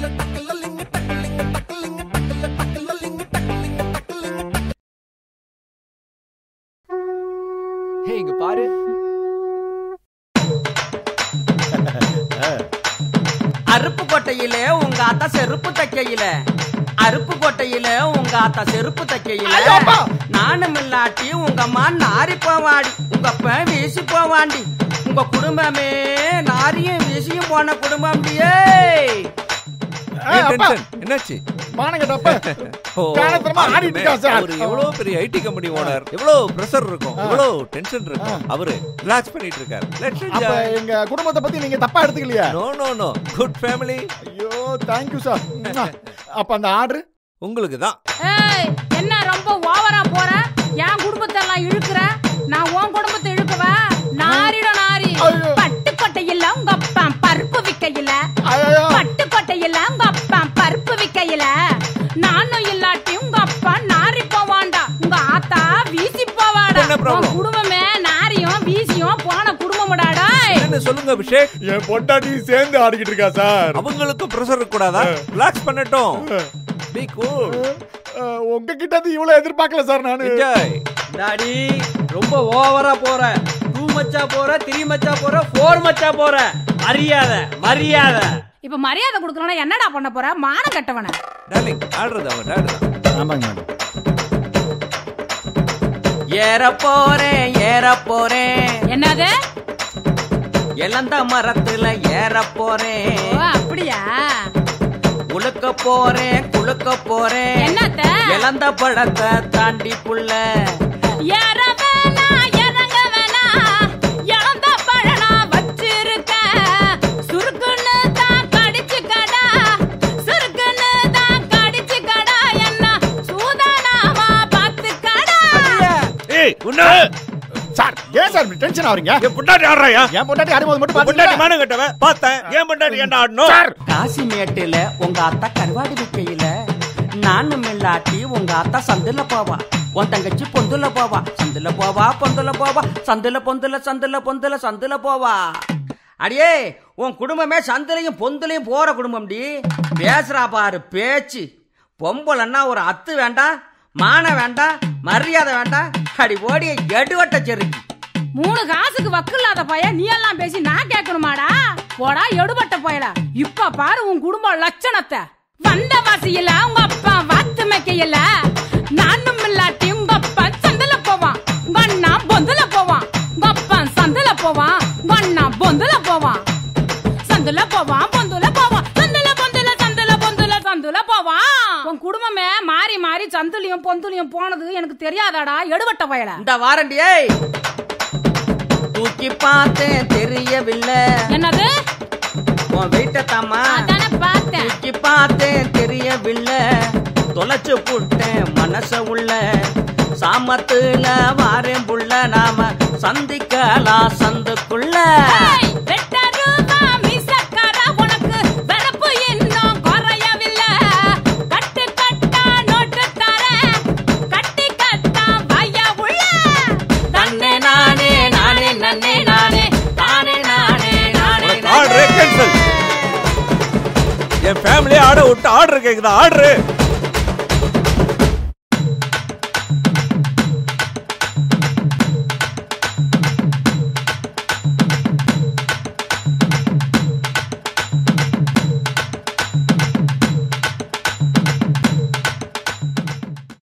ஹே இங்க பாரு அருப்பு கொட்டையில உங்க அத்தா செருப்பு தைக்கையில அருப்பு கொட்டையில உங்க அத்தா செருப்பு தைக்கையில ஐயோ, அப்பா! நானும் இல்லாட்டி உங்க அம்மா நாரி போவாடி உங்க அப்ப வீசி போவாண்டி உங்க குடும்பமே நாரியும் வீசியும் போன குடும்பம் ஏய், அப்பா, என்னாச்சு மானங்கட்டப்ப ஓ, காலத்தனமா ஆடிட்டு இருக்கா சார். அவரு எவ்வளவு பெரிய ஐடி கம்பெனி ஓனர் எவ்வளவு பிரஷர் இருக்கும் எவ்வளவு டென்ஷன் இருக்கும் அவரு ரிலாக்ஸ் பண்ணிட்டு இருக்காரு லெட்ஸ் அப்ப என்ஜாய் எங்க குடும்பத்தை பத்தி நீங்க தப்பா எடுத்துக்கலையா no no no good family ஐயோ தேங்க்யூ சார் அப்ப அந்த ஆர்டர் உங்களுக்கு தான் ஏய் என்ன ரொம்ப ஓவரா போற என் குடும்பத்தை எல்லாம் இழுக்குற நான் உன் குடும்பத்தை இழுக்கவா நாரிட நாரி ஐயோ. பட்டுக்கொட்டையில உங்க அப்பா பருப்பு விக்கையில ஐயோ பட்டுக்கொட்டையில உங்க அப்பா பருப்பு விக்கையில நானும் இல்லாட்டி உங்க அப்பா நாரி போவான்டா உங்க ஆத்தா வீசி போவாடா என்ன problem? உன் குடும்பமே நாரியும் வீசியும் போன குடும்பமுடாடா என்ன சொல்லுங்க அபிஷேக் என் பொண்டாட்டி சேர்ந்து ஆடிக்கிட்டு இருக்கா சார் அவங்களுக்கும் பிரஷர் இருக்க கூடாதா ரிலாக்ஸ் பண்ணட்டும் பி கூல் அஹ், உங்ககிட்ட இருந்து இவ்வளவு எதிர்பார்க்கல சார் நானு என்ஜாய் டாடி ரொம்ப ஓவரா போற டூ மச்சா போற த்ரீ மச்சா போற ஃபோர் மச்சா போற மரியாதை மரியாதை இப்ப மரியாதை கொடுக்கலன்னா என்னடா பண்ண போற மானம் கட்டவன டார்லிங் ஆடுறது அவங்க டாடு தான் ஆமாங்க மேடம் ஏற போறேன் ஏற போறேன் என்னது இளந்த மரத்துல ஏற போறேன் ஓ அப்படியா உழுக்க போறேன் குளுக்க போறேன் என்னத்த இளந்த பழத்தை தாண்டி புள்ள ஏற வேணா, இறங்க வேணா, இழந்த பழனா வச்சிருக்க. சுருக்குன்னு தான் கடிச்சுக்கடா, சுருக்குன்னு தான் கடிச்சுக்கடா, என்ன சூதானமா பார்த்துக்கடா. ஏய் உன்ன சார் ஏன் சார் டென்ஷன் ஆவறீங்க என் பொண்டாட்டி ஆடுறாயா என் பொண்டாட்டி ஆடும்போது மட்டும் பொண்டாட்டி பாத்தீங்களா மானம் கட்டவன் பார்த்தேன் ஏன் பொண்டாட்டி என்ன ஆடணும் சார் காசிமேட்டுல உங்க அத்தா கருவாடு விக்கையில நானும் இல்லாட்டி உங்க அத்தா சந்துல போவா உன் தங்கச்சி பொந்துல போவா சந்துல போவா பொந்துல போவா சந்துல பொந்துல சந்துல பொந்துல சந்துல போவா அடியே உன் குடும்பமே சந்துலையும் பொந்துலையும் போற குடும்பம்டி பேசுறா பாரு பேச்சு பொம்பளைன்னா ஒரு அத்து வேண்டாம் மானம் வேண்டாம் மரியாதை வேண்டாம் அடி ஓடிய எடுவட்ட செருக்கி மூணு காசுக்கு வக்கு இல்லாத பையன் நீ எல்லாம் பேசி நான் கேட்கணுமாடா போடா எடுபட்ட பயல இப்ப பாரு உன் குடும்ப லட்சணத்தை வந்த வாசியில உங்க அப்பா வாத்து மேக்கையில நானும் இல்லாட்டி உங்க அப்பா சந்தல போவான் உங்க அண்ணா பொந்துல போவான் உங்க அப்பா சந்தல போவான் உங்க அண்ணா பொந்துல போவான் சந்துல போவான் பொந்துல போவான் சந்துல பொந்துல சந்துல பொந்துல சந்துல போவான் உன் குடும்பமே மாறி மாறி சந்துலியும் பொந்துலியும் போனது எனக்கு தெரியாதாடா எடுபட்ட பயல இந்த வாரண்டியே தூக்கி பார்த்தேன் தெரியவில்லை என்னது உன் வீட்டை தாமா அதானே பார்த்தேன் தூக்கி பார்த்தேன் தெரியவில்லை தொலைச்சு புட்டேன் மனச உள்ள சாமத்துல வாரேன் புள்ள நாம சந்திக்கலாம் சந்துக்குள்ள ஏய், வெட்ட ரூபா மீசக்கார உனக்கு வெறுப்பு இன்னும் குறையவில்லை. கட்டு கட்டா நோட்டு தரேன், கட்டி கட்டா வாயா உள்ள. தன்னே நானே நானே நன்னே நானே தானே நானே நானே ஆர்டரே கேன்சல் என் ஃபேமிலியே ஆட விட்டு ஆர்டர் கேக்குதா ஆர்டர்